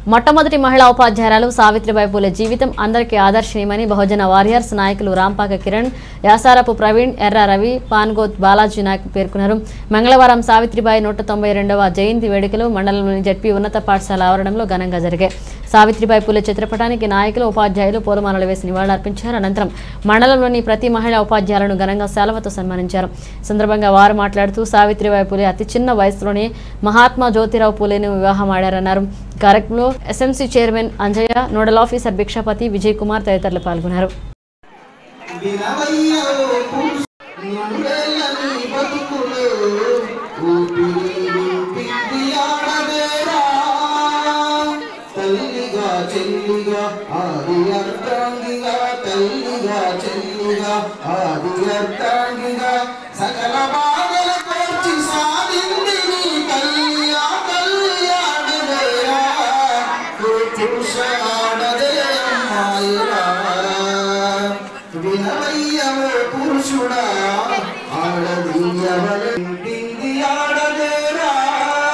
మొట్టమొదటి మహిళా ఉపాధ్యాయురాలు సావిత్రిబాయి పూలే జీవితం అందరికీ ఆదర్శనీయమని బహుజన వారియర్స్ నాయకులు రాంపాక కిరణ్ యాసారపు ప్రవీణ్ ఎర్ర రవి పాన్గోత్ బాలాజీ నాయక్ పేర్కొన్నారు మంగళవారం సావిత్రిబాయి నూట తొంభై రెండవ జయంతి వేడుకలు మండలంలోని జడ్పీ ఉన్నత పాఠశాల ఆవరణంలో ఘనంగా జరిగాయి సావిత్రిబాయి పూలే చిత్రపటానికి నాయకులు ఉపాధ్యాయులు పూలమాలలు వేసి నివాళులర్పించారు అనంతరం మండలంలోని ప్రతి మహిళా ఉపాధ్యాయులను ఘనంగా సెలవుతో సన్మానించారు ఈ సందర్భంగా వారు మాట్లాడుతూ సావిత్రిబాయి పూలే అతి చిన్న వయసులోనే మహాత్మా జ్యోతిరావు పూలేను వివాహం ఆడారన్నారు ఈ కార్యక్రమంలో SMC chairman Anjaiah nodal officer Bhikshapathi Vijay Kumar తదితరులు పాల్గొన్నారు వినవయ్యో పురుష నూరేళ్ళని బతుకులు ఊపిరి ఊపిరి ఆడవేరా తల్లిగా చెల్లిగా ఆది అర్థాంగిగా తల్లిగా చెల్లిగా ఆది అర్థాంగిగా సకల బాధల కోర్చి సాధింది నీ తల్లి ఆ తల్లి ఆడవేరా ఓ పురుష ఆడదే అమ్మాయిరా వినవయ్యవో పురుషుడా ఆడదీయవలంటి